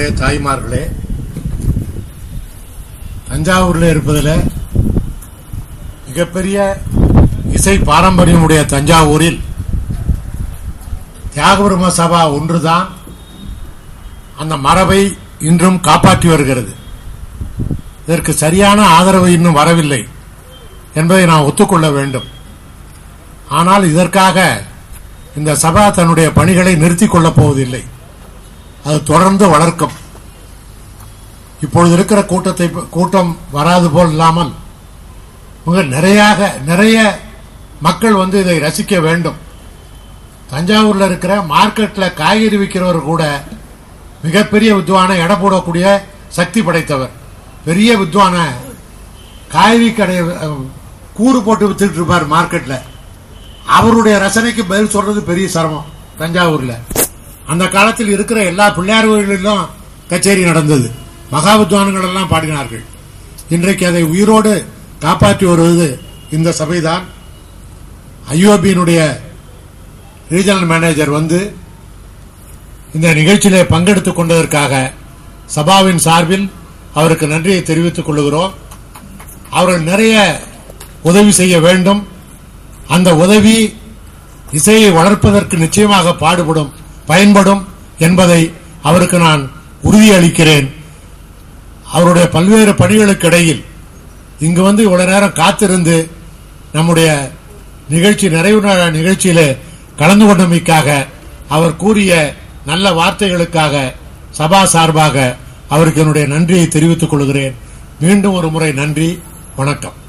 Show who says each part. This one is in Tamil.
Speaker 1: தாய்மார்களே தஞ்சாவூர்ல இருப்பதில் மிகப்பெரிய இசை பாரம்பரியமுடைய தஞ்சாவூரில் தியாகபிரம சபா ஒன்றுதான் அந்த மரபை இன்றும் காப்பாற்றி வருகிறது இதற்கு சரியான ஆதரவு இன்னும் வரவில்லை என்பதை நாம் ஒத்துக்கொள்ள வேண்டும் ஆனால் இதற்காக இந்த சபா தன்னுடைய பணிகளை நிறுத்திக் கொள்ளப் போவதில்லை அது தொடர்ந்து வளர்க்கும் இப்பொழுது இருக்கிற கூட்டத்தை கூட்டம் வராது போல் இல்லாமல் மிக நிறையாக நிறைய மக்கள் வந்து இதை ரசிக்க வேண்டும் தஞ்சாவூர்ல இருக்கிற மார்க்கெட்ல காய்கறி விற்கிறவர் கூட மிகப்பெரிய வித்வான எடை போடக்கூடிய சக்தி படைத்தவர் பெரிய வித்வான காய்கறி கடை அஹ், கூறு போட்டு வித்துட்டு இருப்பார் மார்க்கெட்ல அவருடைய ரசனைக்கு பதில் சொல்றது பெரிய சிரமம் தஞ்சாவூர்ல அந்த காலத்தில் இருக்கிற எல்லா பிள்ளையார் கோயில்களிலும் கச்சேரி நடந்தது மகா வித்வான்கள் எல்லாம் பாடினார்கள் இன்றைக்கு அதை உயிரோடு காப்பாற்றி வருவது இந்த சபைதான் ஐஓபியினுடைய ரீஜனல் மேனேஜர் வந்து இந்த நிகழ்ச்சியிலே பங்கெடுத்துக் கொண்டதற்காக சபாவின் சார்பில் அவருக்கு நன்றியை தெரிவித்துக் கொள்கிறோம் அவர்கள் நிறைய உதவி செய்ய வேண்டும் அந்த உதவி இசையை வளர்ப்பதற்கு நிச்சயமாக பாடுபடும் பயன்படும் என்பதை அவருக்கு நான் உறுதியளிக்கிறேன் அவருடைய பல்வேறு பணிகளுக்கு இடையில் இங்கு வந்து இவ்வளவு நேரம் காத்திருந்து நம்முடைய நிகழ்ச்சி நிறைவு நாள் நிகழ்ச்சியிலே கலந்து கொண்டமைக்காக அவர் கூறிய நல்ல வார்த்தைகளுக்காக சபா சார்பாக அவருக்கு என்னுடைய நன்றியை தெரிவித்துக் கொள்கிறேன் மீண்டும் ஒரு முறை நன்றி வணக்கம்